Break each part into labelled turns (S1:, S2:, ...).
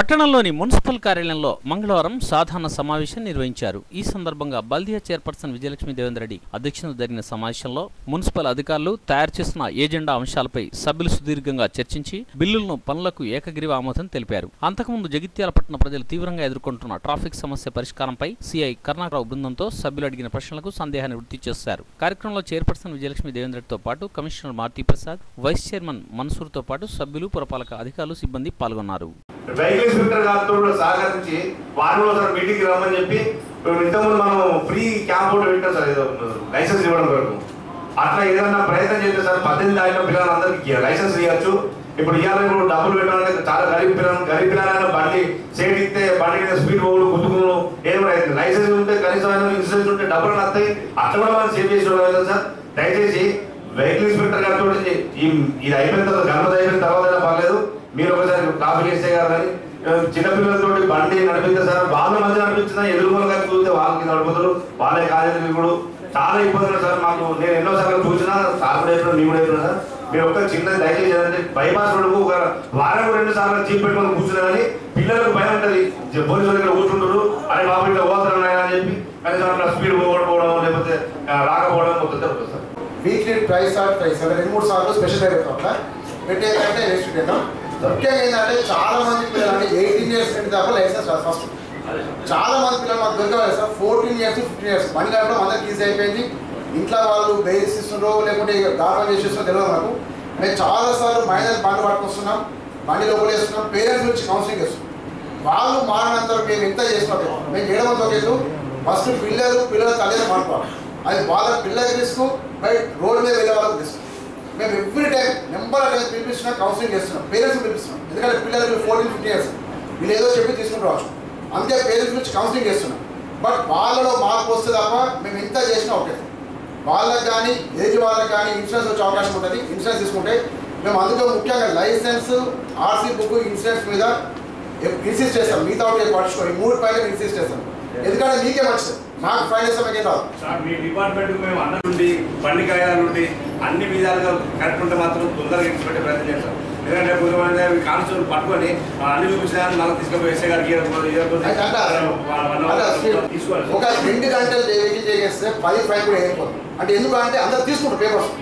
S1: పట్టణంలోని మున్సిపల్ కార్యాలయంలో మంగళవారం సాధారణ సమావేశం నిర్వహించారు ఈ సందర్భంగా బల్దియా చైర్పర్సన్ విజయలక్ష్మి దేవేందర్ రెడ్డి అధ్యక్షతన జరిగిన సమావేశంలో మున్సిపల్ అధికారులు తయారు చేసిన ఏజెండా అంశాలపై సభ్యులు సుదీర్ఘంగా చర్చించి బిల్లులను పనులకు ఏకగ్రీవ ఆమోదం తెలిపారు అంతకుముందు జగిత్యాల పట్టణ ప్రజలు తీవ్రంగా ఎదుర్కొంటున్న ట్రాఫిక్ సమస్య పరిష్కారంపై సిఐ కరుణాకరావు బృందంతో సభ్యులు అడిగిన ప్రశ్నలకు సందేహాన్ని వృత్తి చేశారు కార్యక్రమంలో చైర్పర్సన్ విజయలక్ష్మి దేవేందర్ రెడ్డితో పాటు commissioner Maruthi Prasad vice chairman మన్సూర్తో పాటు సభ్యులు పురపాలక అధికారులు సిబ్బంది పాల్గొన్నారు
S2: వెహికల్ ఇన్స్పెక్టర్ గారితో కూడా సహకరించి వారిని ఒకసారి మీటింగ్కి రమ్మని చెప్పి ఇప్పుడు ఇంతకుముందు మనం ఫ్రీ క్యాంప్ ఒకటి పెట్టాం సార్ ఏదో లైసెన్స్ ఇవ్వడం వరకు అట్లా ఏదైనా ప్రయత్నం చేస్తే సార్ పద్దెనిమిది దాటిన పిల్లలందరికీ లైసెన్స్ ఇవ్వచ్చు ఇప్పుడు ఇవాళ ఇప్పుడు డబ్బులు పెట్టాలంటే చాలా గరీబ్ పిల్లలు గరీబ్ పిల్లలైనా బండి సైడ్ ఇస్తే బండి మీద స్పీడ్ పోవుడు గుద్దుకును ఏం కూడా అవుతుంది లైసెన్స్ ఉంటే కనీసం ఇన్సూరెన్స్ ఉంటే డబ్బులు వస్తాయి అట్లా కూడా మనం సేవ్ చేసి కదా సార్ దయచేసి వెహికల్ ఇన్స్పెక్టర్ గారితో ఈ ఇది అయిపోయిన తర్వాత గణపతి అయిపోయిన తర్వాత అయినా పర్లేదు మీరు ఒకసారి ట్రాఫిక్ చేస్తే కానీ చిన్నపిల్లలతో బండి నడిపిస్తే సార్ వాళ్ళ మధ్య నడిపించిన ఎదురుగోలు కలిసి చూస్తే వాళ్ళకి నడుపుతారు వాళ్ళే కాలేజీ కూడా చాలా ఇబ్బందులు సార్ మాకు నేను ఎన్నో సార్లు చూసినా సార్ కూడా చెప్పిన మీ కూడా చెప్పిన సార్ మీరు ఒక్క చిన్న దయచేసి ఏంటంటే బైపాస్ రోడ్డుకు ఒక వారం రెండు సార్లు చీప్ పెట్టుకొని కూర్చున్నా కానీ పిల్లలకు భయం ఉంటుంది పోలీసు వాళ్ళు ఇక్కడ కూర్చుంటారు అరే బాబు ఇట్లా పోతారు అని చెప్పి కనీసం అట్లా స్పీడ్ పోవడం లేకపోతే ఆ, రాకపోవడం మొత్తం జరుగుతుంది sir
S3: weekly twice or thrice అంటే రెండు మూడు సార్లు స్పెషల్ డే పెడతాం అట్లా పెట్టేదంటే రెస్ట్ పెడతాం ముఖ్యంగా ఏంటంటే చాలా మంది పిల్లలు అంటే ఎయిటీన్ ఇయర్స్ నుండి దాకా లైసెన్స్ రాదు ఫస్ట్ చాలా మంది పిల్లలు మాకు దొరకలేదు sir fourteen years fifteen years money కట్టడం అందరికి ఈజీ అయిపోయింది ఇంట్లో వాళ్ళు బెయిల్స్ ఇస్తుండ్రో లేకుంటే దాఖలు చేసేస్తుందో తెలియదు మాకు మేము చాలా సార్లు మైనర్ బండి పట్టుకొస్తున్నాం బండి లోపల వేస్తున్నాం పేరెంట్స్ నుంచి కౌన్సిలింగ్ చేస్తున్నాం వాళ్ళు మారినంతరం మేము ఎంత చేస్తున్నాం మేము చేయడం తగ్గదు ఫస్ట్ పిల్లలు పిల్లల తల్లిదండ్రులు మాట్లాడాలి అది వాళ్ళ పిల్లలకి రిస్క్ బై రోడ్ మీద వెళ్ళే వాళ్ళకి రిస్క్ మేము ఎవ్రీ టైం నెంబర్ టైం పిలిపిస్తున్నాం కౌన్సిలింగ్ చేస్తున్నాం పేరెంట్స్ పిలిపిస్తున్నాం ఎందుకంటే పిల్లలు ఫోర్టీన్ ఫిఫ్టీన్ ఇయర్స్ వీళ్ళు ఏదో చెప్పి తీసుకుని రావచ్చు అందుకే పేరెంట్స్ నుంచి కౌన్సిలింగ్ చేస్తున్నాం బట్ వాళ్ళలో మార్పు వస్తే తప్ప మేము ఎంత చేసినా ఓకే వాళ్ళకి కానీ ఏజ్ వాళ్ళకి కానీ ఇన్సూరెన్స్ వచ్చే అవకాశం ఉంటుంది ఇన్సూరెన్స్ తీసుకుంటే మేము అందుకే ముఖ్యంగా లైసెన్స్ ఆర్సీ బుక్ ఇన్సూరెన్స్ మీద ఇన్సిస్ట్ చేస్తాం మిగతా ఒకటి పట్టించుకో ఈ మూడు పైన ఇన్సిస్ట్ చేస్తాం ఎందుకంటే మీకే మంచిది మాకు ఫైవ్ చేస్తాం మీకే రాదు
S4: సార్ మీ డిపార్ట్మెంట్ మేము అన్న నుండి బండి కాయాల నుండి అన్ని విధాలుగా కరెక్ట్ ఉంటే మాత్రం తొందరగా ఇచ్చిపెట్టే ప్రయత్నం చేస్తాం ఎందుకంటే కొంతమంది కానిస్టేబుల్ పట్టుకొని ఆ అన్ని చూపించిన మళ్ళీ తీసుకుపోయి ఎస్ఐ గారికి ఇవ్వకపోతే- ఇవ్వకపోతే
S3: అయితే అంటారు.
S4: వాళ్ళ- వాళ్ళ-
S3: అలా
S4: వాళ్ళ- తీసుకోవాలి
S3: ఒక రెండు గంటలు వెహికల్ చేస్తే పది ఫైన్ కూడా వేయకపోతుంది అంటే ఎందుకు అంటే అందరు తీసుకుంటారు పేపర్స్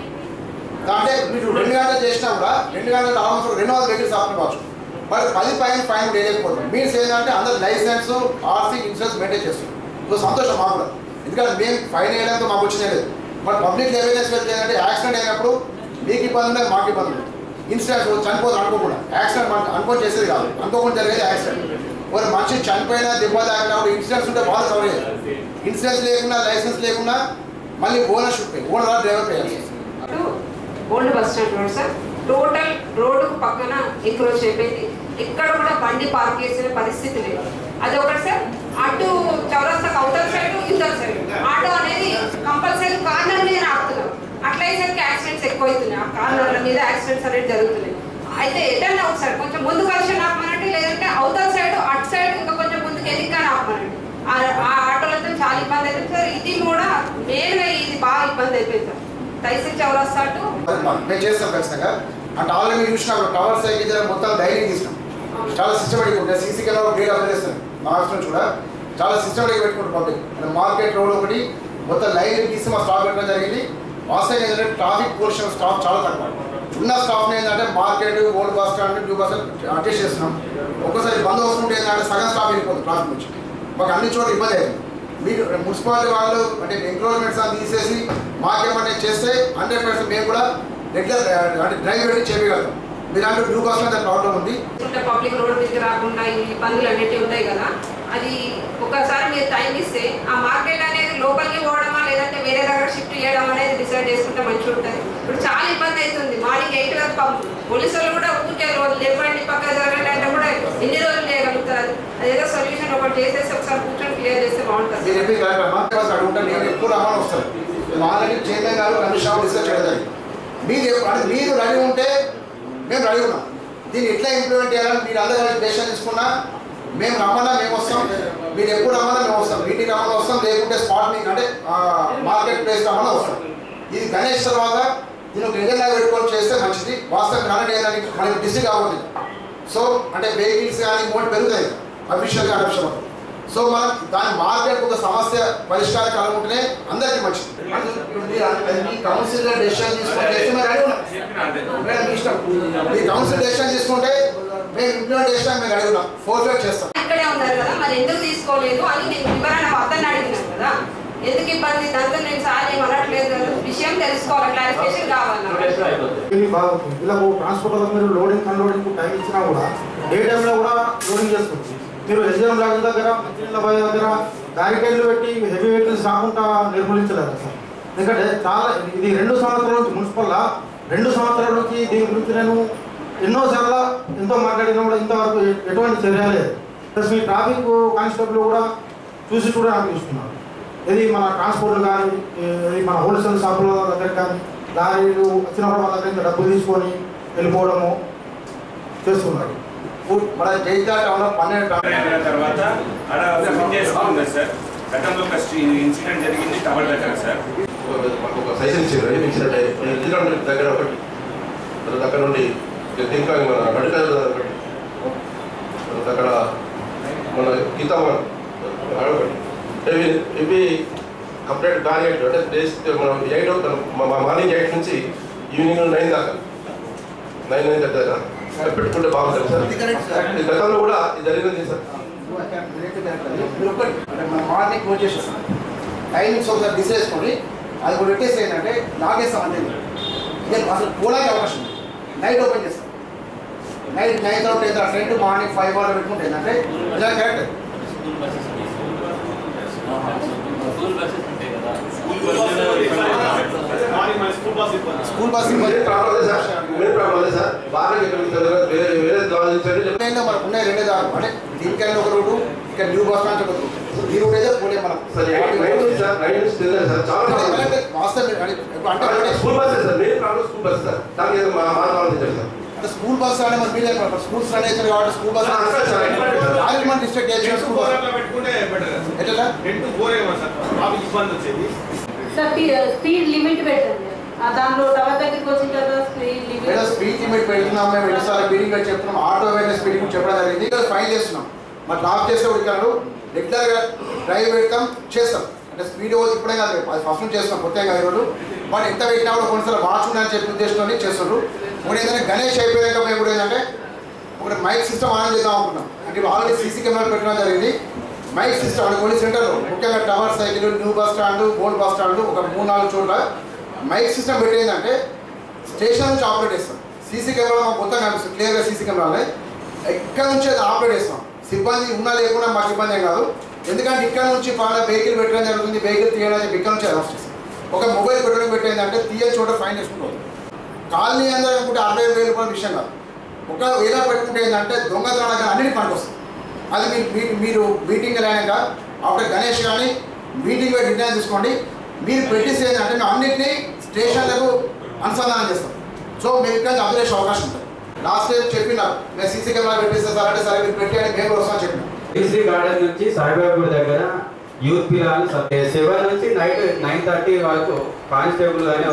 S3: అంటే మీరు రెండు గంటలు చేసినా కూడా రెండు గంటలు ఆల్మోస్ట్ రెండు వందల వెహికల్స్ ఆపుకోవచ్చు మరి పది పైన ఫైన్ కూడా వేయలేకపోతుంది మీన్స్ ఏంటంటే అందరు లైసెన్స్ ఆర్సీ ఇన్సూరెన్స్ మెయింటైన్ చేస్తారు సో సంతోషం మాకు కూడా ఎందుకంటే మేము ఫైన్ వేయడంతో మాకు వచ్చిందే లేదు మరి పబ్లిక్ అవేర్నెస్ వెళ్తే ఏంటంటే యాక్సిడెంట్ అయినప్పుడు మీకు ఇబ్బంది ఉండదు మాకు ఇబ్బంది ఉండదు ఇన్సిడెంట్ చనిపోదు అనుకోకుండా యాక్సిడెంట్ మనకు అనుకోని చేసేది కాదు అనుకోకుండా జరిగేది యాక్సిడెంట్ ఒక మనిషి చనిపోయినా దెబ్బ తాకినప్పుడు ఇన్సూరెన్స్ ఉంటే వాళ్ళు కవర్ చేయాలి ఇన్సూరెన్స్ లేకుండా లైసెన్స్ లేకుండా మళ్ళీ ownership pay owner driver pay చేయాలి
S5: అటు old bus stand road sir total రోడ్డుకు పక్కన ఎంక్రోచ్ అయిపోయింది ఎక్కడ కూడా బండి పార్క్ చేసిన పరిస్థితి లేదు అది ఒకటి సార్ అటు చౌరస్తాకు అవతల సైడ్ ఇవతల సైడ్ ఆటో అనేది కంపల్సరీ కార్నర్ మీద ఆపుతున్నారు అట్లా అయ్యేసరికి యాక్సిడెంట్స్ ఎక్కువ అవుతున్నాయి ఆ కార్నర్ల మీద యాక్సిడెంట్స్ అనేది జరుగుతున్నాయి అయితే ఎటన్నా ఒకసారి కొంచెం ముందు కలిసి ఆపమనండి లేదంటే అవతల సైడ్ అటు సైడ్ ఇంకా కొంచెం ముందుకు ఎదిగ్గానే ఆపమనండి ఆ- ఆ ఆటోలతో చాలా ఇబ్బంది అవుతుంది సార్ ఇది కూడా మెయిన్గా ఇది బాగా ఇబ్బంది అయిపోయింది సార్ తైసి చౌరస్తా అటు
S3: అది మా- మేము చేస్తాం ఖచ్చితంగా అంటే ఆల్రెడీ మీరు చూసినా టవర్ సైకిల్ దగ్గర మొత్తం డైరీ తీసినాం చాలా సిస్టమేటిక్ ఉంటుంది సీసీ కెమెరా గ్రేడ్ అప్లై చేస్తాం మా ఆఫీస్ నుంచి కూడా చాలా సిస్టమేటిక్ పెట్టుకుంటాం పబ్లిక్ అంటే మార్కెట్ రోడ్ ఒకటి మొత్తం లైన్ తీసి మా స్టాప్ పెట్టడం జరిగింది వాస్తవం ఏంటంటే ట్రాఫిక్ పోలీషన్ స్టాఫ్ చాలా తక్కువ ఉన్న స్టాఫ్ ఏంటంటే market old bus stand new bus stand adjust చేస్తున్నాం ఒక్కోసారి బంద్ వస్తుంటే ఏంటంటే సగం స్టాఫ్ వెళ్ళిపోతుంది ట్రాఫిక్ నుంచి మాకు అన్ని చోట్ల ఇబ్బంది అవుతుంది మీరు మున్సిపాలిటీ వాళ్ళు అంటే ఎంక్రోచ్మెంట్స్ అని తీసేసి మాకేమన్నా చేస్తే హండ్రెడ్ పర్సెంట్ మేము కూడా రెగ్యులర్ అంటే డ్రైవ్ పెట్టి చేయగలుగుతాం మీరు అంటే బ్లూ కాస్ట్ అంత ప్రాబ్లం ఉంది
S5: ఉంటే పబ్లిక్ రోడ్ మీదకి రాకుండా ఈ ఇబ్బందులు అనేటివి ఉంటాయి కదా అది ఒకసారి మీరు టైం ఇస్తే ఆ మార్కెట్ అనేది లోపలికి పోవడమా లేదంటే వేరే దగ్గర షిఫ్ట్ చేయడం అనేది డిసైడ్ చేసుకుంటే మంచిగా ఉంటుంది ఇప్పుడు చాలా ఇబ్బంది అవుతుంది మార్నింగ్ ఎయిట్ వరకు పాపం పోలీసు వాళ్ళు కూడా ఊరికే రోజు లేపండి పక్క జరగండి అంటే కూడా ఎన్ని రోజులు చేయగలుగుతారు అది అదేదో సొల్యూషన్ ఒకటి చేసేసి ఒకసారి కూర్చొని క్లియర్ చేస్తే బాగుంటుంది
S3: మీరు చెప్పి కరెక్ట్ అమ్మా బస్ అడుగుంటే నేను ఎప్పుడు రమ్మని వస్తాను మేము ఆల్రెడీ చైర్మన్ గారు రమేష్ రావు డిస్కస్ చేయడం జరిగింది మీరు ఎప్పుడు- అంటే మీరు రెడీ ఉంటే మేము రెడీ ఉన్నాం దీన్ని ఎట్లా ఇంప్లిమెంట్ చేయాలని మీరు అందరూ కలిసి డెసిషన్ తీసుకున్నా మేము రమ్మన్నా మేము వస్తాం మీరు ఎప్పుడు రమ్మన్నా మేము వస్తాం మీటింగ్ రమ్మన్నా వస్తాం లేకుంటే స్పాట్ మీట్ అంటే మార్కెట్ ప్లేస్ రమ్మన్నా వస్తాం ఇది గణేష్ తర్వాత దీన్ని ఒక ఎజెండా పెట్టుకొని చేస్తే మంచిది వాస్తవం కరెంట్ ఏంటంటే మనకి డిస్ట్రిక్ట్ అవ్వదు సో అంటే వెహికల్స్ కానీ మోడ్ పెరుగుతాయి అఫీషియల్గా అడప్షన్ అవుతుంది సో మనం దాని మార్కెట్ ఒక సమస్య పరిష్కారం కలుగుంటేనే అందరికీ మంచిది ఇప్పుడు మీరు అది మీ కౌన్సిల్ డెసిషన్ తీసుకుంటే మేము రెడీ ఉన్నాం మేడం మీ ఇష్టం మీ కౌన్సిల్ డెసిషన్ తీసుకుంటే మేము ఇంప్లిమెంట్ చేస్తాం మేము అడుగుతాం ఫోర్ ఫైవ్ చేస్తాం
S5: ఇక్కడే ఉన్నారు కదా మరి ఎందుకు తీసుకోలేదు అని నేను వివరణ అతన్ని అడిగినాను కదా ఎందుకు ఇబ్బంది దాంతో నేను సార్ ఏం అనట్లేదు కదా విషయం తెలుసుకోవాలి క్లారిఫికేషన్ కావాలి నాకు.
S6: ఇది బాగుంది వీళ్ళకు ట్రాన్స్పోర్ట్ వల్ల మీరు లోడింగ్ అన్లోడింగ్ టైం ఇచ్చినా కూడా డే టైంలో కూడా లోడింగ్ చేస్తుంది మీరు ఎగ్జామ్ లాగా దగ్గర మంచినీళ్ళ బావి దగ్గర బ్యారికేడ్లు పెట్టి హెవీ వెహికల్స్ రాకుండా నిర్మూలించలేదు సార్ ఎందుకంటే చాలా ఇది రెండు సంవత్సరాల నుంచి మున్సిపల్లా రెండు సంవత్సరాల నుంచి దీని గురించి నేను ఎన్నోసార్లు ఎంతో మాట్లాడినా కూడా ఇంతవరకు ఎ- ఎటువంటి చర్య లేదు ప్లస్ మీ ట్రాఫిక్ కానిస్టేబుల్ కూడా చూసి కూడా నాకు చూస్తున్నారు ఇది మన ట్రాన్స్పోర్ట్ కానీ ఇది మన హోల్సేల్ షాపుల దగ్గర కానీ లారీలు వచ్చినప్పుడు వాళ్ళ దగ్గర నుంచి డబ్బులు తీసుకొని వెళ్ళిపోవడము చేస్తున్నారు
S3: మన జైతా టౌన్లో పన్నెండు టౌన్
S4: అయిన తర్వాత ఆడ ఫిట్ చేసుకుంది సార్ గతంలో ఒక ఇన్సిడెంట్ జరిగింది టవర్ దగ్గర సార్
S2: మాకు ఒక సైజన్ ఇచ్చారు ఏమి ఇచ్చినట్టే ఇందిరా దగ్గర ఒకటి తర్వాత అక్కడ నుండి ఇంకా మన మెడికల్ ఒకటి తర్వాత అక్కడ మన గీతా ఒకటి ఇవి ఇవి కంప్లీట్ బ్యారియట్ అంటే డేస్ మనం ఎయిట్ మార్నింగ్ ఎయిట్ నుంచి ఈవినింగ్ నైన్ దాకా నైన్ నైన్ దగ్గర పెట్టుకుంటే బాగుంటుంది సార్
S3: ఇది correct, sir.
S2: ఇది గతంలో కూడా ఇది జరిగింది సార్
S3: మీరు ఒకటి అంటే మన మార్నింగ్ క్లోజ్ చేసేస్తాం టైమింగ్స్ ఒకసారి డిసైడ్ చేసుకొని అది కూడా పెట్టేసి ఏంటంటే లాగేస్తాం అంతే ఇదే అసలు పోలాగే అవకాశం ఉంది. నైట్ ఓపెన్ చేస్తాం నైట్ నైన్ అవుట్ అయితే ఫ్రెండ్ మార్నింగ్ ఫైవ్ అవర్ పెట్టుకుంటే ఏంటంటే ఇలా correct school bus
S2: main problem అదే సార్ మెయిన్ ప్రాబ్లం అదే సార్ బాగా ఎక్కడ వేరే వేరే ఆలోచించండి
S3: లైన్లో మనకు ఉన్నాయి రెండే దారులు అంటే దీనికైనా ఒక రూటు ఇక్కడ న్యూ బస్ స్టాండ్ ఒక రూటు ఈ రూట్ అయితే పోలే మనం
S2: సార్ నైన్ నుంచి సార్ నైన్ నుంచి తెలియదు సార్ చాలా ప్రాబ్లం
S3: అంటే వాస్తవం మీరు అంటే అంటే ఒకటే
S2: school bus sir main problem school bus sir దానికి ఏదో మా మా ఆలోచించండి సార్
S3: అంటే స్కూల్ బస్ అనే మన మీడియా స్కూల్స్ రన్ అవుతుంది కాబట్టి స్కూల్ బస్
S2: ఆ, సరే, సరే.
S3: అది మన డిస్ట్రిక్ట్ చేసిన స్కూల్ బస్
S4: పెట్టుకుంటే బెటర్
S3: ఎట్లా
S4: టెన్ టు ఫోర్ ఏమో సార్ ట్రాఫిక్ ఇబ్బంది వచ్చేది
S7: సార్ స్పీడ్ లిమిట్ పెట్టండి ఆ దాంట్లో టవర్ దగ్గరికి వచ్చిన తర్వాత స్పీడ్
S3: ఏదో
S7: లిమిట్
S3: స్పీడ్ లిమిట్ పెడుతున్నాం మేము ఎన్నిసార్లు మీటింగ్ పెట్టి చెప్తున్నాం ఆటో అవేర్నెస్ స్పీడ్ చెప్పడం జరిగింది ఇంకా ఫైన్ చేస్తున్నాం మరి డ్రాప్ చేసే ఉడికారు రెగ్యులర్గా డ్రైవ్ పెడతాం చేస్తాం అంటే స్పీడ్ ఇప్పుడే కాదు అది ఫస్ట్ నుంచి చేస్తున్నాం కొత్తగా ఈరోజు బట్ ఎంత పెట్టినా కూడా కొన్నిసార్లు వాచ్ అని చెప్పి ఉద్దేశంతో చేస్తుండ్రు ఇప్పుడు ఏంటంటే గణేష్ అయిపోయాక మేము కూడా ఏంటంటే ఒక మైక్ సిస్టమ్ ఆన్ చేద్దాం అనుకున్నాం అంటే ఆల్రెడీ సీసీ కెమెరా పెట్టడం జరిగింది మైక్ సిస్టమ్ అంటే కొన్ని సెంటర్లో ముఖ్యంగా tower cycle new bus stand old bus stand ఒక మూడు నాలుగు చోట్ల మైక్ సిస్టమ్ పెట్టేందంటే స్టేషన్ నుంచి ఆపరేట్ చేస్తాం సీసీ కెమెరా మాకు మొత్తం కనిపిస్తుంది క్లియర్గా సీసీ కెమెరాలే ఎక్కడ నుంచి అది ఆపరేట్ చేస్తాం సిబ్బంది ఉన్నా లేకుండా మాకు ఇబ్బంది ఏం కాదు ఎందుకంటే ఇక్కడ నుంచి పాల వెహికల్ పెట్టడం జరుగుతుంది వెహికల్ తీయడం చెప్పి ఇక్కడ నుంచి అరెస్ట్ చేస్తాం ఒక మొబైల్ పెట్టడం పెట్టేందంటే తీయని చోట ఫైన్ వేసుకుంటాం కాలనీ అందరూ అనుకుంటే అరవై వేల రూపాయల విషయం కాదు ఒక వేల పెట్టుకుంటే ఏంటంటే దొంగతనాలకు అన్నిటి పనికొస్తుంది అది మీరు మీ- మీరు మీటింగ్ అయినాక ఆఫ్టర్ గణేష్ కానీ మీటింగ్ పెట్టి నిర్ణయం తీసుకోండి మీరు పెట్టేసి ఏంటంటే మేము అన్నింటినీ స్టేషన్లకు అనుసంధానం చేస్తాం సో మేము ఇక్కడ నుంచి అభిలేష్ అవకాశం ఉంటుంది లాస్ట్ టైం చెప్పిన మేము సీసీ కెమెరా పెట్టేస్తే సార్ అంటే సరే మీరు పెట్టేయండి మేము కూడా వస్తామని చెప్పిన
S8: శ్రీ గార్డెన్ నుంచి సాయిబాబు దగ్గర యూత్ పిల్లలు సెవెన్ నుంచి నైట్ నైన్ థర్టీ వరకు కానిస్టేబుల్ కానీ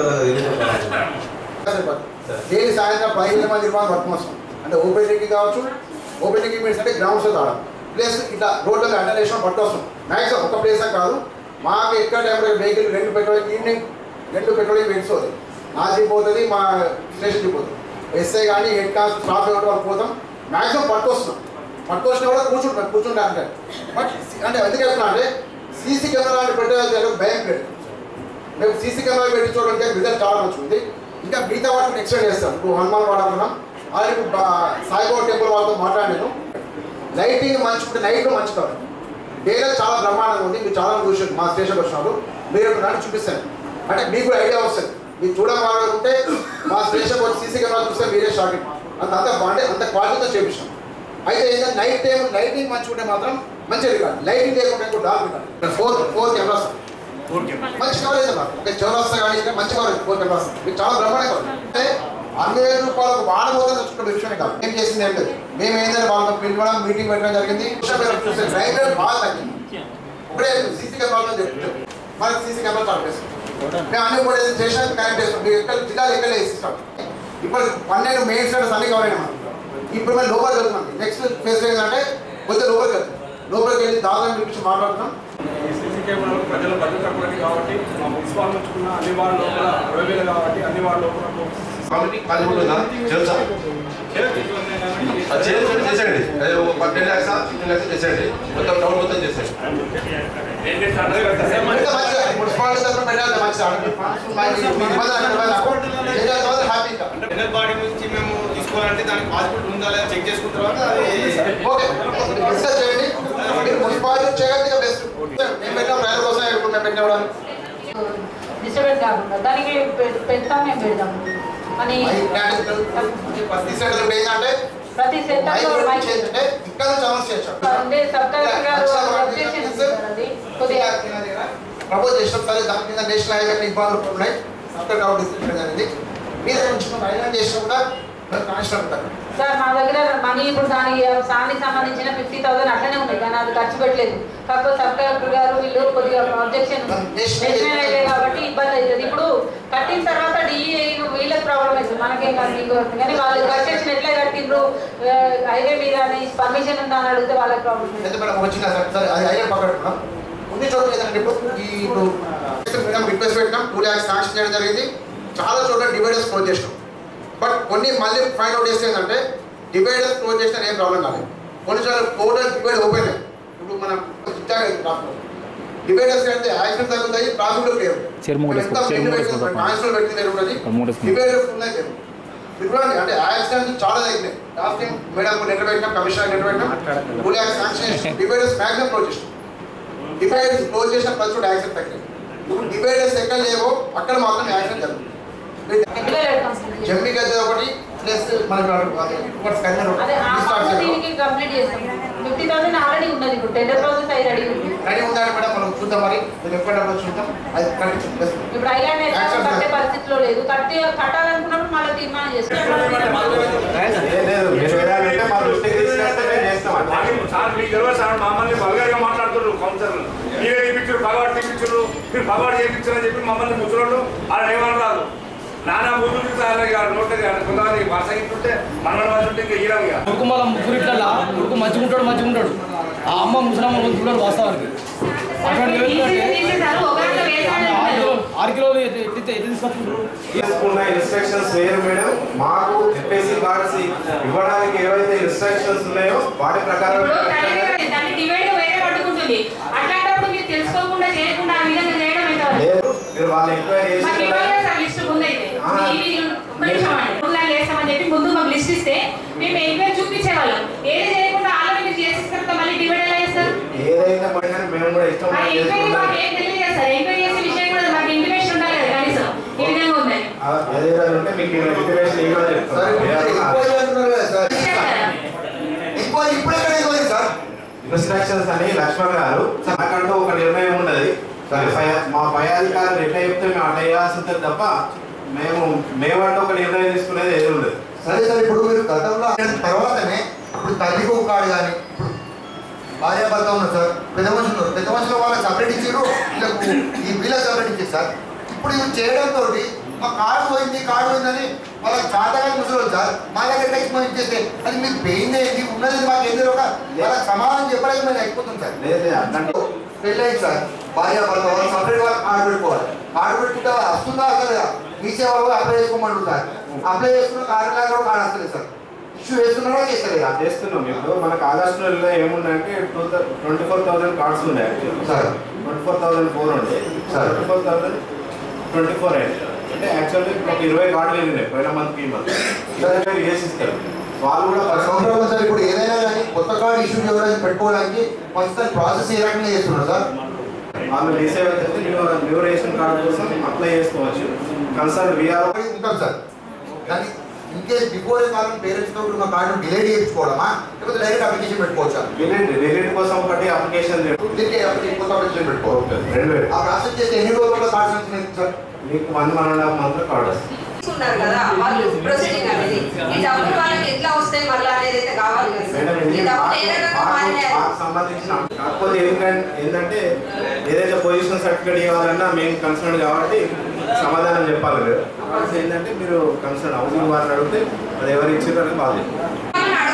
S3: డైలీ సాయంత్రం పదిహేను మంది రూపాయలు పట్టుకుని వస్తాం అంటే ఓపీడీకి కావచ్చు ఓపీడీకి మీన్స్ అంటే గ్రౌండ్స్లో కావడం ప్లేస్ ఇట్లా రోడ్ల అటెండ్ చేసిన పట్టు వస్తాం మ్యాక్సిమం ఒక ప్లేస్ కాదు మాకు ఎక్కడ టైంలో వెహికల్ రెండు పెట్రోలింగ్ ఈవినింగ్ రెండు పెట్రోలింగ్ వెహికల్స్ అవుతాయి నాది పోతుంది మా స్టేషన్కి పోతుంది ఎస్ఐ కానీ హెడ్ కాన్స్ స్టాఫ్ ఎవరి వాళ్ళు పోతాం మ్యాక్సిమం పట్టు వస్తున్నాం పట్టు వచ్చినా కూడా కూర్చుంటాం కూర్చుంటా అంటే బట్ అంటే ఎందుకు చెప్తున్నా అంటే సీసీ కెమెరా అంటే పెట్టే భయం పెట్టు మేము సీసీ కెమెరా పెట్టి చూడడానికి రిజల్ట్ చాలా మంచిగా ఉంది ఇంకా మిగతా వాటిని ఎక్స్టెండ్ చేస్తాం ఇప్పుడు హనుమాన్ వాడుకున్నాం అలాగే ఇప్పుడు బా- సాయిబాబా టెంపుల్ వాళ్ళతో మాట్లాడాను లైటింగ్ మంచి ఉంటే నైట్లో మంచి కాదు డేలో చాలా బ్రహ్మాండంగా ఉంది మీరు చాలా చూసారు మా స్టేషన్కి వచ్చినప్పుడు మీరు ఇప్పుడు నన్ను చూపిస్తాను అంటే మీకు కూడా ఐడియా వస్తుంది మీరు చూడడం వాళ్ళు ఉంటే మా స్టేషన్కి వచ్చి సీసీ కెమెరా చూస్తే మీరే షాకింగ్ అంత అంత అంటే అంత క్వాలిటీతో చేపించాం అయితే ఏంటంటే నైట్ టైం లైటింగ్ మంచిగా ఉంటే మాత్రం మంచిగా కాదు లైటింగ్ లేకుండా ఇంకో డార్క్ కాదు ఫోర్ ఫోర్ కెమెరాస్ మంచి కవరేజ్ అన్నారు ఒక చౌరస్తా కానీ ఇంకా మంచి కవరేజ్ ఫోర్ కెమెరాస్ మీకు చాలా బ్రహ్మాండ కవరేజ్ అంటే అరవై వేల రూపాయలకు వాడబోతే తెచ్చుకున్న విషయమే కాదు ఏం చేసింది ఏం లేదు మేము ఏంటంటే వాళ్ళతో పిలవడం మీటింగ్ పెట్టడం జరిగింది చూస్తే క్రైమ్ రేట్ బాగా తగ్గింది ఇప్పుడే సీసీ కెమెరాలో చెప్తాం మనకి సీసీ కెమెరా చాలు చేస్తాం మేము అన్ని కూడా స్టేషన్ కనెక్ట్ చేస్తాం మీరు ఎక్కడ జిల్లాలో ఎక్కడ ఇస్తాం ఇప్పుడు పన్నెండు మెయిన్ స్టేటస్ అన్ని కవర్ అయినా ఇప్పుడు మేము లోపలికి వెళ్తున్నాం నెక్స్ట్ ఫేజ్ ఏంటంటే కొంచెం లోపలికి వెళ్తాం లోపలికి వెళ్ళి దాదాపు గురించి మాట్లాడుతున్నాం
S9: సీసీ కెమెరాలు ప్రజల భద్రత కొరకు కాబట్టి మా మున్సిపాల్ నుంచుకున్న అన్ని వాళ్ళ లోపల అరవై వేలు కాబట్టి అన్ని వాళ్ళ లోపల
S2: కమిటీ ఖాళీ ఉంటుందా తెలుసా అది చేయండి చేసేయండి అది ఒక టెన్ ల్యాక్స్ ఫిఫ్టీన్ ల్యాక్స్ చేసేయండి మొత్తం టౌన్ మొత్తం చేసేయండి
S4: ఏం చేస్తారు
S3: ఇంకా మంచిగా మున్సిపాలిటీ తరఫున పెట్టాలి మంచిగా మీ ఇబ్బంది అంటే ఏరియా తర్వాత హ్యాపీగా
S10: జనరల్ బాడీ నుంచి మేము తీసుకోవాలంటే దానికి పాస్పోర్ట్ ఉందా లేదా చెక్ చేసుకున్న తర్వాత అది
S3: ఓకే డిస్కస్ చేయండి మీరు మున్సిపాలిటీ చేయగలిగితే బెస్ట్ మేము పెట్టాం రైలు కోసం ఇప్పుడు మేము పెట్టినప్పుడు
S7: డిస్టర్బెన్స్ కాకుండా దానికి పె- పెడతాం మేము పెడతాం అని
S3: ప్రతి సెంటర్ ఏంటంటే
S7: ప్రతి సెంటర్లో మైక్
S3: ఏంటంటే ఇక్కడ నుంచి అనౌన్స్ చేయొచ్చు
S7: అంటే సబ్ కలెక్టర్ గారు objection ఇస్తారు అది కొద్దిగా
S3: ప్రపోజ్ చేసినాం సరే దాని మీద నేషనల్ హైవే ఇబ్బందులు ఉన్నాయి సబ్జెక్ట్ అవుట్ డిస్ట్రిక్ట్ అనేది మీరు కొంచెం ఐలాండ్ చేసినా కూడా కాన్స్టెంట్ ఉంటారు
S7: సార్ మా దగ్గర మనీ ఇప్పుడు దానికి సానికి సంబంధించిన ఫిఫ్టీ థౌసండ్ అట్లనే ఉన్నాయి కానీ అది ఖర్చు పెట్టలేదు కాకపోతే సబ్ కలెక్టర్ గారు వీళ్ళు కొద్దిగా ఆబ్జెక్షన్ నేషనల్ హైవే కాబట్టి ఇబ్బంది అవుతుంది ఇప్పుడు కట్టిన తర్వాత డిఈ వీళ్ళకి ప్రాబ్లం అవుతుంది మనకేం కాదు మీకు వస్తుంది కానీ వాళ్ళు కన్స్ట్రక్షన్ ఎట్లా కట్టిండ్రు హైవే మీద పర్మిషన్ ఉందా అని అడిగితే వాళ్ళకి ప్రాబ్లం
S3: అయితే మేడం ఒక చిన్న సరే సరే అది అయినా పక్కన కొన్ని చోట్ల ఏంటంటే ఇప్పుడు ఈ ఇప్పుడు మేడం రిక్వెస్ట్ పెట్టినాం టూ ల్యాక్స్ శాంక్షన్ చేయడం జరిగింది చాలా చోట్ల డివైడర్స్ క్లోజ్ చేసినాం బట్ కొన్ని మళ్ళీ ఫైండ్ అవుట్ చేస్తే ఏంటంటే డివైడర్స్ క్లోజ్ చేసిన ఏం ప్రాబ్లం కాలేదు కొన్ని చోట్ల టోటల్ డివైడ్ ఓపెన్ అయ్యి ఇప్పుడు మనం డివైడర్స్ అంటే యాక్సిడెంట్ తగ్గుతాయి ట్రాఫిక్ లేవు ఎంత పెట్టి పెట్టింది ట్రాన్స్ఫర్ పెట్టింది ఉంటుంది డివైడర్స్ ఉన్నాయి లేవు ఇప్పుడు చూడండి, అంటే యాక్సిడెంట్స్ చాలా తగ్గినాయి లాస్ట్ టైం మేడం లెటర్ పెట్టినాం కమిషనర్ లెటర్ పెట్టినాం two lakhs sanction dividers maximum close చేసినాం డివైడర్స్ క్లోజ్ చేసిన ప్రతి చోట యాక్సిడెంట్ తగ్గినాయి ఇప్పుడు డివైడర్స్ ఎక్కడ లేవో అక్కడ మాత్రం యాక్సిడెంట్ జరుగుతుంది జమ్మి గద్దె ఒకటి ప్లస్ మనకు
S7: అదే ఆ పనులు దీనికి కంప్లీట్ చేస్తాం ఫిఫ్టీ థౌసండ్ ఆల్రెడీ ఉన్నది ఇప్పుడు టెండర్ ప్రాసెస్ అయి రెడీ ఉంది
S3: రెడీ ఉందని మేడం మనం చూద్దాం మరి మీరు ఎక్కడ చూద్దాం అది కరెక్ట్ ప్లస్
S7: ఇప్పుడు ఐలాండ్ అయితే
S3: Action, sir.
S7: కట్టే పరిస్థితిలో లేదు కట్టి కట్టాలనుకున్నప్పుడు మళ్ళీ తీర్మానం చేస్తాం
S8: లేదు మీరు ఏదైనా మా దృష్టికి తీసుకొస్తే మేము చేస్తామండి
S4: మాకు సార్ మీకు తెలియదు సార్ మమ్మల్ని బల్గారిగా మాట్లాడుతున్నారు కౌన్సిలర్లు మీరే తీపించారు పగవాడు తీపించారు మీరు పగవాడు చేయించారని చెప్పి మమ్మల్ని ముసలోళ్ళు అలా ఏమని రాదు నానా బుద్ధులు నోట్ కొంతమంది వరసగిట్టుంటే మనల్ని వచ్చుంటే ఇంకా ఈరం ఇక
S11: కొడుకు మళ్ళీ ముగ్గురిట్లా కొడుకు మంచిగుంటాడు మంచిగుంటాడు ఆ అమ్మ ముసలమ్మ మంచిగుంటాడు వాస్తవానికి అటువంటి ఆరు ఆరు కిలోలు ఎత్తి ఎత్తి తీసుకొచ్చుకుంటారు
S8: తీసుకున్న ఇన్స్ట్రక్షన్స్ వేరు మేడం మాకు ఎఫ్ఎస్సి కార్డ్స్ ఇవ్వడానికి ఏవైతే ఇన్స్ట్రక్షన్స్ ఉన్నాయో వాటి ప్రకారం
S12: దాన్ని డివైడ్ వేరే పట్టుకుంటుంది అట్లాంటప్పుడు మీరు తెలుసుకోకుండా చేయకుండా ఆ విధంగా చేయడం ఎంత
S8: లేదు మీరు వాళ్ళు ఎంక్వైరీ
S12: మాకు
S8: చేసి
S12: ఇవ్వాలి సార్ లిస్ట్ ముందైతే
S8: ఆహా.
S12: ఇవి ఒక్క నిమిషం అండి ముందులా చేస్తామని చెప్పి ముందు మాకు లిస్ట్ ఇస్తే మేము ఎంక్వైరీ చూపించేవాళ్ళం ఏది చేయకుండా ఆల్రెడీ మీరు చేసేస్తారు కదా, మళ్ళీ డివైడ్ ఎలా చేస్తారు
S8: ఏదైతే పడినా మేము కూడా ఇష్టం
S12: ఆ
S8: ఉన్నది
S12: ఎంక్వైరీ మాకు
S8: చేసుకుంటాం
S12: ఏం తెలియదు సార్ ఎంక్వైరీ చేసే విషయం కూడా మాకు ఇంటిమేషన్ ఉండాలి కదా కనీసం ఈ విధంగా ఉందని
S8: ఆ, ఏదైనా ఉంటే మీకు ఇంటిమేషన్ ఇవ్వడం
S3: సార్ ఎక్కువ అంటున్నారు కదా సార్ ఎక్కువ ఇప్పుడు ఎక్కడ ఎక్కువ సార్
S8: ఇన్స్ట్రక్షన్స్ అని లక్ష్మణ్ గారు నాకంటూ ఒక నిర్ణయం ఉన్నది సరే పై- మా పై అధికారులు ఎట్లా చెప్తే మేము అట్లా చేయాల్సి ఉంటుంది తప్ప మేము మేమంటూ ఒక నిర్ణయం తీసుకునేది ఏది ఉండదు
S3: సరే సార్ ఇప్పుడు మీరు గతంలో తర్వాతనే ఇప్పుడు తల్లికి ఒక కార్డు కానీ ఇప్పుడు భార్య భర్త ఉన్నారు సార్ పెద్ద మనుషులు ఉన్నారు పెద్ద మనుషులు వాళ్ళకి సపరేట్ ఇచ్చారు వీళ్ళకు ఈ వీళ్ళకి సపరేట్ ఇచ్చారు సార్ ఇప్పుడు ఇవి చేయడంతో మా కార్డు పోయింది కార్డు పోయిందని వాళ్ళకి చాతగా ముసలి సార్ మా దగ్గర టెక్స్ట్ మనం ఇచ్చేస్తే అది మీకు పోయింది ఏంటి ఉన్నది మాకు ఏంది ఒక వాళ్ళకి సమాధానం చెప్పడానికి మేము అయిపోతుంది సార్
S8: లేదు లేదు, అట్లాంటి
S3: పెళ్ళైంది సార్ భార్య భర్త వాళ్ళు సపరేట్ వాళ్ళు కార్డు పెట్టుకోవాలి కార్డు పెట్టుకుంటే వాళ్ళు వస్తుందా అసలు మీ సేవలో అప్లై చేసుకోమంటారు సార్ అప్లై చేసుకున్న కార్డు లాగా కూడా కార్డు వస్తుంది సార్ ఇష్యూ వేస్తున్నారో చేస్తారు ఇక
S8: చేస్తున్నాం ఇప్పుడు మనకు ఆగస్టు నెలలో ఏముందంటే two twenty four thousand cards ఉన్నాయి
S3: sir
S8: twenty four thousand four ఉండే
S3: sir.
S8: Twenty four thousand twenty four అయింది అంటే యాక్చువల్లీ ఇప్పుడు ఒక ఇరవై కార్డులు వెళ్ళినాయి పోయిన మంత్ ఈ మంత్ ఇరవై వేసి ఇస్తారు వాళ్ళు కూడా
S3: మరి సంవత్సరంలో సార్ ఇప్పుడు ఏదైనా కానీ కొత్త కార్డు ఇష్యూ ఎవరైనా పెట్టుకోవడానికి ఫస్ట్ ప్రాసెస్ ఏ రకంగా చేస్తున్నారు సార్
S8: వాళ్ళు రీసేవ్ అయితే న్యూ న్యూ రేషన్ కార్డు కోసం అప్లై చేసుకోవచ్చు కన్సల్ట్ విఆర్
S3: ఉంటాం సార్ కానీ ఇన్కేస్ బిఫోర్ కాలం పేరెంట్స్ తో ఉన్న కార్డు డిలే చేయించుకోవడమా లేకపోతే డైరెక్ట్ అప్లికేషన్ పెట్టుకోవచ్చా
S8: డిలీట్ డిలీట్ కోసం ఒకటి అప్లికేషన్
S3: దీనికి application- కొత్త అప్లికేషన్ పెట్టుకోవాలి
S8: రెండు వేలు
S3: ఆ ప్రాసెస్ చేస్తే ఎన్ని రోజుల్లో కార్డ్స్ వచ్చినాయి సార్
S8: మీకు one one and half month card వస్తుంది
S5: ఉన్నారు కదా వాళ్ళు ప్రొసీడింగ్ అనేది ఈ డబ్బులు వాళ్ళకి ఎట్లా వస్తాయి మళ్ళీ అనేది అయితే కావాలి కదా సార్.
S8: మేడం
S5: ఈ
S8: ఇది
S5: డబ్బులు
S8: మాకు-
S5: ఏ రకంగా
S8: మాకు-
S5: మారినాయి
S8: మాకు సంబంధించిన కాకపోతే ఏంటంటే ఏంటంటే ఏదైతే పొజిషన్ సర్టిఫికేట్ ఇవ్వాలన్నా మేము కన్సర్న్ కాబట్టి సమాధానం చెప్పాలి మీరు కాబట్టి ఏంటంటే మీరు కన్సర్న్ హౌసింగ్ వారిని అడిగితే అది ఎవరు ఇచ్చారని బాధ్యత
S5: వాళ్ళని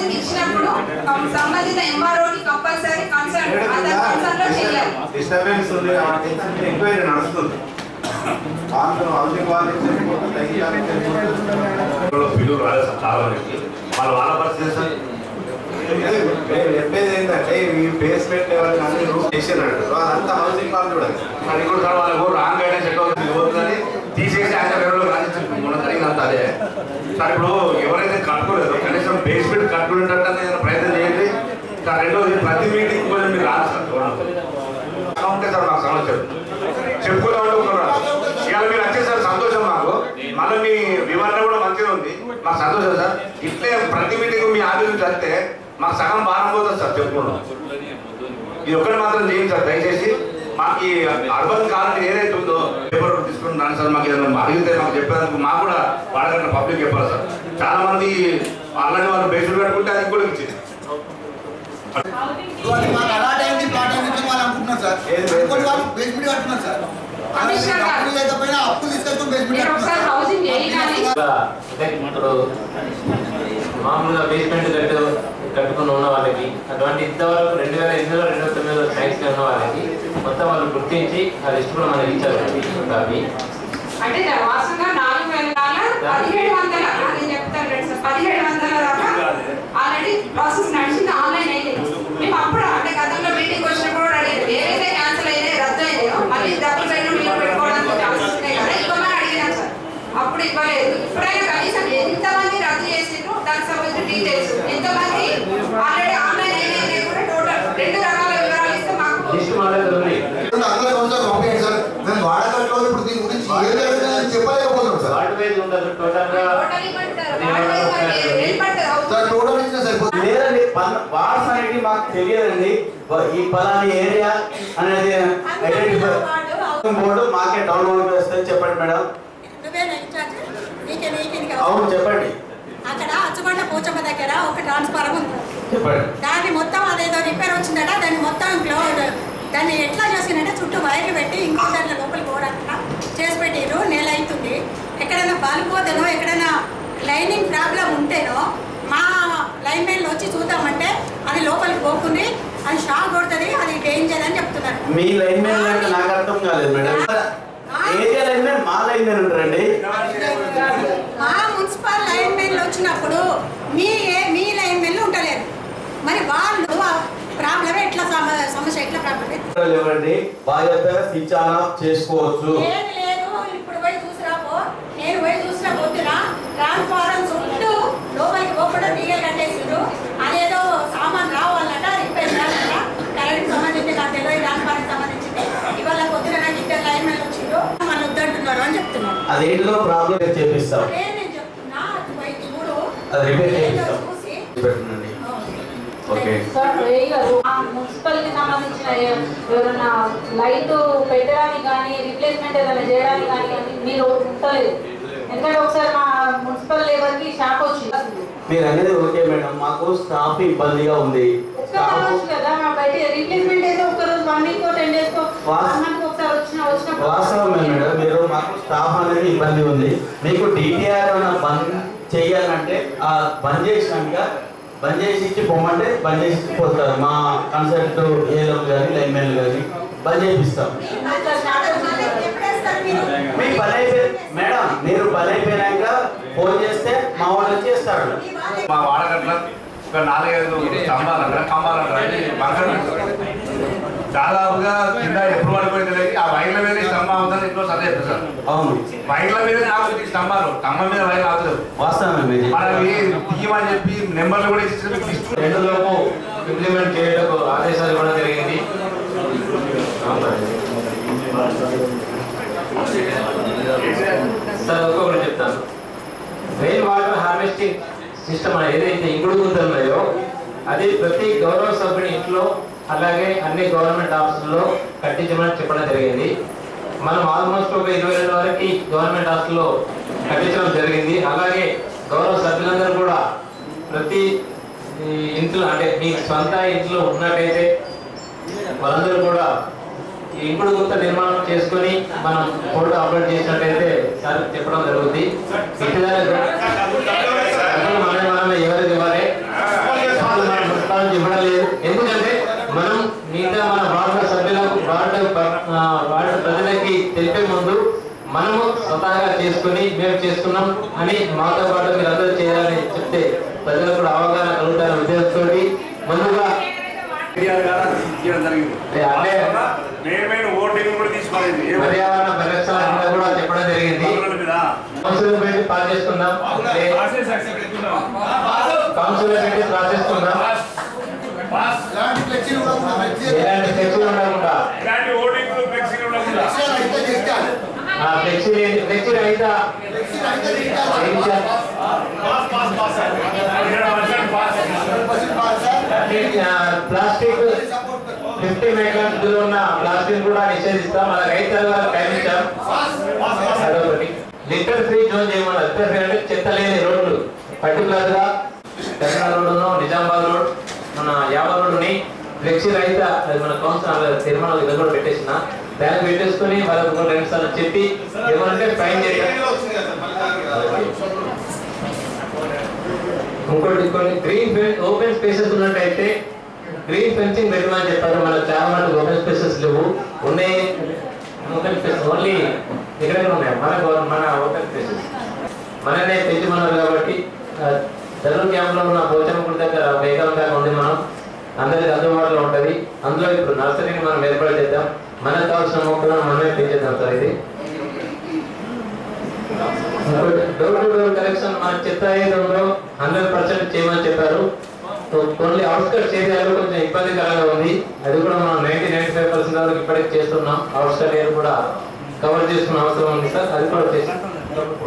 S5: దరఖాస్తు ఇచ్చినప్పుడు కం- సంబంధిత ఎంఆర్ఓకి కంపల్సరీ కన్సర్న్ అతని కన్సర్న్ లో చేయాలి
S8: డిస్టర్బెన్స్ ఉంది ఎంక్వైరీ నడుస్తుంది వాళ్ళు హౌసింగ్ వాళ్ళు చనిపోతే తగ్గించాలని చనిపోతే
S2: పిల్లలు రాలేదు సార్ చాలా మందికి వాళ్ళ వాళ్ళ పరిస్థితి సార్
S8: నేను చెప్పేది ఏంటంటే ఈ బేస్మెంట్ లెవెల్ అన్ని రూమ్ చేసినాడు అదంతా హౌసింగ్ వాళ్ళు చూడాలి
S2: అది కూడా సార్ వాళ్ళకు రాంగ్ గైడెన్స్ ఎట్లా అవుతుంది పోతుందని తీసేసి ఆయన వేరే రాజించారు మొన్న జరిగినంత అదే సార్ ఇప్పుడు ఎవరైతే కట్టుకోలేదో కనీసం బేస్మెంట్ కట్టుకునేటట్టు ఏదైనా ప్రయత్నం చేయండి సార్ రెండోది ప్రతి మీటింగ్ కొంచెం మీరు రాదు సార్ చూడండి అలా ఉంటే సార్ నాకు సమస్య చెప్పుకుంటా ఉంటే ఒకరు రాదు. ఇవాళ మీరు వచ్చేసారి సంతోషం మాకు మళ్ళీ మీ వివరణ కూడా మంచిగా ఉంది మాకు సంతోషం సార్ ఇట్లే ప్రతి మీటింగ్ మీ ఆఫీస్ నుంచి వస్తే మాకు సగం భారం పోతుంది సార్ చెప్పుకున్నాం ఇది ఒక్కటి మాత్రం చేయండి సార్ దయచేసి మాకు ఈ అర్బన్ కాలనీ ఏదైతే ఉందో పేపర్ తీసుకుని దాని సార్ మాకు ఏదైనా అడిగితే మాకు చెప్పేందుకు మాకు కూడా వాడగట్ల పబ్లిక్ చెప్పాలి సార్ చాలా మంది ఆల్రెడీ వాళ్ళు బేస్మెంట్ కట్టుకుంటే అది కూడా ఇచ్చింది
S3: ఇవాళ మాకు అలాట్ అయింది ప్లాట్ అయింది వాళ్ళు అనుకుంటున్నారు సార్ కొన్ని వాళ్ళు బేస్మెంట్ కట్టున్నారు సార్
S5: కమిషనర్ గారు.
S3: అప్పులు లేకపోయినా అప్పులు తీసుకెళ్తాం
S5: మీరు
S3: బేస్మెంట్
S5: ఒకసారి హౌసింగ్ చేయి కానీ
S13: అంటే ఇప్పుడు మామూలుగా బేస్మెంట్ కట్టు కట్టుకుని ఉన్న వాళ్ళకి అటువంటి ఇంతవరకు రెండు వేల ఎనిమిదిలో రెండు వేల తొమ్మిదిలో ట్యాక్స్ ఉన్న వాళ్ళకి మొత్తం వాళ్ళు గుర్తించి ఆ లిస్ట్ కూడా మనకి ఇచ్చారు అవి
S5: అంటే వాస్తవంగా నాలుగు వేల పదిహేడు వందల నేను చెప్తాను రండి సార్ పదిహేడు వందల దాకా ఆల్రెడీ ప్రాసెస్ నడిచింది ఆన్లైన్ అయింది మేము అప్పుడు అంటే గతంలో మీటింగ్ వచ్చినప్పుడు కూడా అడిగారు ఏవైతే క్యాన్సిల్ అయినాయి రద్దు అయినాయో మళ్ళీ డబుల్ బెడ్రూమ్ ఇల్లు పెట్టుకోవడానికి ఛాన్సెస్ ఉన్నాయి కదా ఇవ్వమని అడిగినాం సార్ అప్పుడు ఇవ్వలేదు ఇప్పుడైనా కనీసం ఎంతమంది రద్దు చేసిండ్రు దానికి సంబంధించిన డీటెయిల్స్ ఎంతమంది ఆల్రెడీ ఆన్లైన్ అయినాయి కూడా టోటల్ రెండు రకాల వివరాలు ఇస్తే మాకు
S13: లిస్ట్ మన దగ్గర ఉంది
S3: అందరూ కొంచెం పంపించండి సార్ మేము వాడకంలో ఇప్పుడు దీని గురించి ఏం జరుగుతుందని చెప్పలేకపోతున్నాం సార్
S13: వాటి వైజ్ ఉండదు టోటల్ గా
S5: టోటల్ ఇవ్వమంటారు వాడి వైపు ఏర్పడ్డది
S3: సార్ టోటల్ ఇచ్చిన సరిపోతుంది
S14: లేదండి వార్డ్స్ అనేది మాకు తెలియదండి ఈ పలాని ఏరియా అనేది ఐడెంటిఫై బోర్డు మాకే డౌన్లోడ్ చేస్తే చెప్పండి మేడం
S15: నువ్వేనా ఇన్ఛార్జ్ నీకే నీకే నీకే
S14: అవును చెప్పండి
S15: అక్కడ అచ్చుబండ పోచమ్మ దగ్గర ఒక ట్రాన్స్ఫారం ఉంది
S14: చెప్పండి
S15: దాన్ని మొత్తం అదేదో రిపేర్ వచ్చిందట దాన్ని మొత్తం క్లోజ్ దాన్ని ఎట్లా చేసిందంటే చుట్టూ వైర్లు పెట్టి ఇంకో దాంట్లో లోపలికి పోవడానికి చేసి పెట్టిరు నెల అవుతుంది ఎక్కడైనా బాలిపోతేనో ఎక్కడైనా లైనింగ్ ప్రాబ్లం ఉంటేనో మా లైన్ మ్యాన్లు వచ్చి చూద్దామంటే అది లోపలికి పోకుంది అది షాక్ కొడుతుంది అది డేంజర్ అని చెప్తున్నారు
S14: మీ లైన్ మ్యాన్ అంటే నాకు అర్థం కాలేదు మేడం ఏరియా లైన్ మ్యాన్ మా లైన్ మ్యాన్ ఉంటారండి
S15: మా మున్సిపల్ లైన్ మెన్లు వచ్చినప్పుడు మీ ఏ- మీ లైన్ మెన్లు ఉండలేరు మరి వాళ్ళు ఆ ప్రాబ్లం ఎట్లా సమ- సమస్య ఎట్లా ప్రాబ్లం
S14: ఇవ్వండి బాధ్యతగా స్విచ్ ఆన్ ఆఫ్ చేసుకోవచ్చు
S15: లేదు లేదు ఇప్పుడు పోయి చూసిరాపో నేను పోయి చూసినా పోతున్నా ట్రాన్స్ఫారం చుట్టూ లోపలికి పోకుండా తీగలు కట్టేసిండ్రు అదేదో సామాన్ రావాలట రిపేర్ చేయాలట కరెంట్ సంబంధించి నాకు తెలియదు ట్రాన్స్ఫారం సంబంధించింది ఇవాళ పొద్దున నాకు ఇద్దరు లైన్ మెన్లు వచ్చిండ్రు మన వద్దంటున్నారు అని చెప్తున్నారు
S14: అదేంటిలో ప్రాబ్లం చేపిస్తాం
S15: అదే నేను చెప్తున్నా అది పోయి చూడు
S14: అది రిపేర్
S15: ఏంటో
S14: చేపిస్తాం
S15: చూసి
S14: పెట్టండి ఓకే
S7: సార్ రేయ్ గారు ఆ మున్సిపల్కి సంబంధించిన ఏ- ఎవరైనా లైట్ పెట్టడానికి కానీ రిప్లేస్మెంట్ ఏదైనా చేయడానికి కానీ కానీ మీరు ఉంటలేదు ఎందుకంటే ఒకసారి మా మున్సిపల్ లేబర్కి షాక్ వచ్చింది
S14: మీరు అనేది ఓకే మేడం మాకు స్టాఫ్ ఇబ్బందిగా ఉంది స్టాఫ్
S7: రావచ్చు కదా మా బయట రీప్లేస్మెంట్ అయితే ఒక రోజు వన్ వీక్ టెన్ డేస్
S14: వాస్-
S7: మంత్కి ఒకసారి వచ్చిన వచ్చినప్పుడు
S14: వాస్తవమే మేడం మీరు మాకు స్టాఫ్ అనేది ఇబ్బంది ఉంది మీకు డిటిఆర్ బంద్ చేయాలంటే ఆ బంద్ చేసినాక బంద్ చేసి ఇచ్చి పొమ్మంటే బంద్ చేసి ఇచ్చి పోతారు మా కన్సల్ట్ ఏదో కానీ లైన్మెన్ కానీ బంద్ చేపిస్తాం మీ పని అయిపోయి మేడం మీరు పని అయిపోయినాక ఫోన్ చేస్తే మా వాళ్ళు వచ్చి చేస్తాడు
S2: మా వాడకట్ల ఒక నాలుగైదు స్తంభాలు అంటారు కంబాలు అంటారు అన్ని బంకర్ దాదాపుగా కింద ఎప్పుడు పడిపోయింది లేదు ఆ వైర్ల మీద ఈ స్తంభం అవుతుంది ఎన్నో సరే చెప్పారు సార్
S14: అవును
S2: వైర్ల మీద ఆగుతుంది ఈ స్తంభాలు స్తంభం మీద వైర్ ఆగుతుంది
S14: వాస్తవమే మీది
S2: మనకి తీయమని చెప్పి నెంబర్లు కూడా ఇచ్చి మీకు లిస్ట్
S13: రెండు లోపు ఇంప్లిమెంట్ చేయడానికి ఆదేశాలు ఇవ్వడం జరిగింది సార్ ఒక్కొక్కటి చెప్తాను రెయిన్ వాటర్ హార్వెస్టింగ్ సిస్టమ్ ఏదైతే ఇంకుడు గుంతలు ఉన్నాయో అది ప్రతి గౌరవ సభ్యుని ఇంట్లో అలాగే అన్ని గవర్నమెంట్ ఆఫీసుల్లో కట్టించమని చెప్పడం జరిగింది మనం ఆల్మోస్ట్ ఒక ఇరవై రెండు వరకు గవర్నమెంట్ హాస్టల్లో కట్టించడం జరిగింది అలాగే గౌరవ సభ్యులందరూ కూడా ప్రతి ఈ ఇంట్లో అంటే మీ సొంత ఇంట్లో ఉన్నట్టయితే వాళ్ళందరూ కూడా ఈ ఇంకుడు గుంత నిర్మాణం చేసుకొని మనం ఫోటో అప్లోడ్ చేసినట్టయితే సార్ చెప్పడం జరుగుతుంది ఇటుదారి మనమే మనమే ఎవరికి ఇవ్వాలి నుంచి ఇవ్వడం లేదు ఎందుకంటే మనం మిగతా మన వార్డు సభ్యులకు వార్డు ప- ఆ, వార్డు ప్రజలకి తెలిపే ముందు మనము స్వతహాగా చేసుకుని మేము చేసుకున్నాం అని మాతో పాటు మీరు అందరూ చేయాలని చెప్తే ప్రజలకు కూడా అవగాహన కలుగుతారనే ఉద్దేశంతో ముందుగా
S4: కేటీఆర్ గారు అది చేయడం జరిగింది
S13: అంటే
S4: మేమైన ఓటింగ్ కూడా తీసుకోలేదు ఏ
S13: పర్యావరణ పరిరక్షణ కింద కూడా చెప్పడం జరిగింది కౌన్సిల్ పెట్టి పాస్ చేసుకుందాం కౌన్సిల్ పెట్టి పాస్ చేసుకుందాం
S3: ఇలాంటి ఫ్లెక్సీలు ఉండకుండా ఫ్లెక్సీ
S13: ఎలాంటి ఫ్లెక్సీలు ఉండకుండా
S4: ఇలాంటి ఓటింగ్ ఫ్లెక్సీలు ఉండకుండా
S3: ఫ్లెక్సీలు అయితే చేస్తాను
S13: ఆ ఫ్లెక్సీ ఫ్లెక్సీ అయితే
S3: ఫ్లెక్సీలు అయితే చేస్తాను
S13: ప్లాస్టిక్ ఫిఫ్టీ మైక్రాన్స్ దూరం ఉన్న ప్లాస్టిక్ కూడా నిషేధిస్తాం మన రైతుల టైం ఇచ్చాం అదొకటి లిటర్ ఫ్రీ జోన్ చేయమని లిటర్ ఫ్రీ అంటే చెత్త లేని రోడ్లు పర్టికులర్ గా తెలంగాణ రోడ్డును నిజామాబాద్ రోడ్ మన యాభై రోడ్డుని ఫ్లెక్సీ రహిత అది మన కౌన్సిల్ తీర్మానం ఇది కూడా పెట్టేసిన దానికి పెట్టేసుకుని వాళ్ళకు కూడా రెండు సార్లు చెప్పి ఏమంటే ఫైన్ చేయడం ఇంకోటి కొన్ని గ్రీన్ ఓపెన్ స్పేసెస్ ఉన్నట్టయితే గ్రీన్ ఫెన్సింగ్ పెట్టమని చెప్పారు మనకు చాలా మటుకు ఓపెన్ స్పేసెస్ లేవు ఉన్నాయి ఓపెన్ స్పేస్ ఓన్లీ ఇక్కడే ఉన్నాయి మన గవ- మన ఓపెన్ స్పేసెస్ మననే పెంచమన్నారు కాబట్టి తెలుగు క్యాంప్ లో ఉన్న పోచమ్మగుడి దగ్గర ఒక ఏకం దాకా ఉంది మనం అందరికి అందుబాటులో ఉంటది అందులో ఇప్పుడు నర్సరీని మనం ఏర్పాటు చేద్దాం మనకు కావాల్సిన మొక్కలను మనమే పెంచేద్దాం సార్ ఇది డోర్ టు డోర్ కలెక్షన్ మన చెత్త ఏదో హండ్రెడ్ పర్సెంట్ చేయమని చెప్పారు ఓన్లీ అవుట్స్కట్స్ ఏరియాలో కొంచెం ఇబ్బందికరంగా ఉంది అది కూడా మనం నైన్టీ నైన్టీ ఫైవ్ పర్సెంట్ వరకు ఇప్పటికి చేస్తున్నాం అవుట్స్కట్ ఏరియా కూడా కవర్ చేసుకున్న అవసరం ఉంది సార్ అది కూడా చేస్తాం